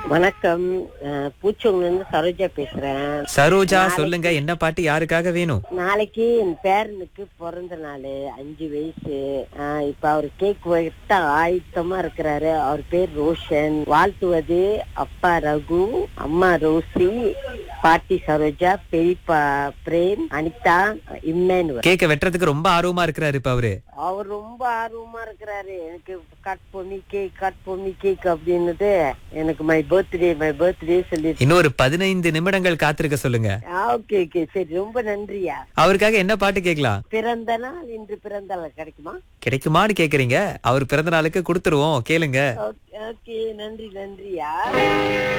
வணக்கம் அஹ், பூச்சோங்கல இருந்து சரோஜா பேசுறேன் சரோஜா சொல்லுங்க என்ன பாட்டு யாருக்காக வேணும் நாளைக்கு என் பேரனுக்கு பிறந்த நாள் அஞ்சு வயசு அஹ், இப்ப அவர் கேக் வெட்ட ஆயத்தமா இருக்கிறாரு அவர் பேர் ரோஷன் வாழ்த்துவது அப்பா ரகு அம்மா ரோசி பாட்டி சரோஜா பெரியப்பா பிரேம் அனிதா இம்மேனுவல் கேக்க வெட்டுறதுக்கு ரொம்ப ஆர்வமா இருக்கிறாரு இப்ப அவரு அவர் ரொம்ப ஆர்வமா இருக்கிறாரு எனக்கு cut Bommi cake cut Bommi cake அப்படின்னுட்டு எனக்கு மை பர்த்டே மை பர்த்டே சொல்லி இன்னும் ஒரு பதினைந்து நிமிடங்கள் காத்திருக்க சொல்லுங்க ஓகே ஓகே சரி ரொம்ப நன்றியா அவருக்காக என்ன பாட்டு கேட்கலாம் பிறந்த நாள் இன்று பிறந்த நாள் கிடைக்குமா கிடைக்குமான்னு கேக்குறீங்க அவர் பிறந்த நாளுக்கு கொடுத்துருவோம் கேளுங்க ஓகே நன்றி நன்றியா